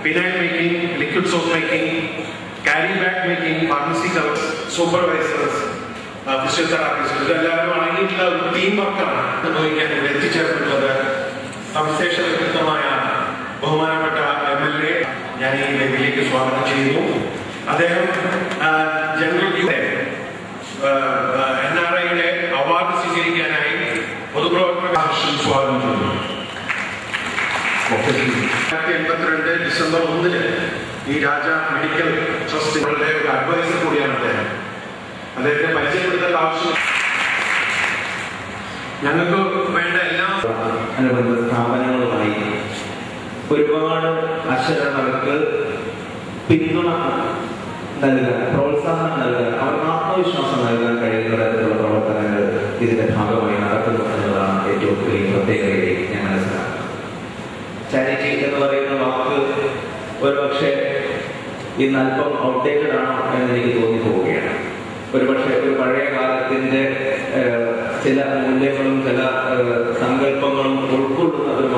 phenyl making liquid soap making carry bag making pharmacy covers supervisors physiotherapist ഇതെല്ലാവരും അടങ്ങിയിട്ടുള്ള ഒരു team വർക്കാണ് നിർവഹിക്കാൻ ഇവിടെ എത്തിച്ചേർന്നിട്ടുള്ളത് സവിശേഷ വ്യക്തിത്വമായ ബഹുമാനപ്പെട്ട എം എൽ എ ഞാൻ ഈ വേദിയിലേക്ക് സ്വാഗതം ചെയ്യുന്നു അദ്ദേഹം ആ, ജനറൽ യു എൻ ആർ ഐയുടെ അവാർഡ് സ്വീകരിക്കാനായി പൊതുപ്രവർത്തക ആവശ്യം സ്വാഗതം ചെയ്യുന്നു രണ്ടായിരത്തി എൺപത്തിരണ്ട് ഡിസംബർ ഒന്നിന് ഈ രാജ മെഡിക്കൽ ട്രസ്റ്റുകളുടെ ഒരു അഡ്വൈസർ കൂടിയാണ് അദ്ദേഹം അദ്ദേഹത്തെ പരിചയപ്പെടുത്തേണ്ട ആവശ്യം ഞങ്ങൾക്ക് വേണ്ട എല്ലാ അനുബന്ധ സ്ഥാപനങ്ങളുമായി ഒരുപാട് അക്ഷരങ്ങൾക്ക് പിന്തുണ നൽകാൻ പ്രോത്സാഹനം നൽകാൻ അവർക്ക് ആത്മവിശ്വാസം നൽകാൻ കഴിയുന്ന തരത്തിലുള്ള പ്രവർത്തനങ്ങൾ ഇതിന്റെ ഭാഗമായി നടക്കുന്നു എന്നതാണ് ഏറ്റവും വലിയ പ്രത്യേകതയായി ഞാൻ മനസ്സിലാക്കുന്നത് ചാരിറ്റി എന്ന് പറയുന്ന വാക്ക് ഒരുപക്ഷെ ഇന്ന് അല്പം ഔട്ട്ഡേറ്റഡ് ആണോ എന്ന് എനിക്ക് തോന്നിപ്പോവുകയാണ് ഒരുപക്ഷെ ഒരു പഴയ കാലത്തിന്റെ ഏഹ്, ചില മൂല്യങ്ങളും ചില ഏഹ്, സങ്കല്പങ്ങളും ഉൾക്കൊള്ളുന്ന ഒരു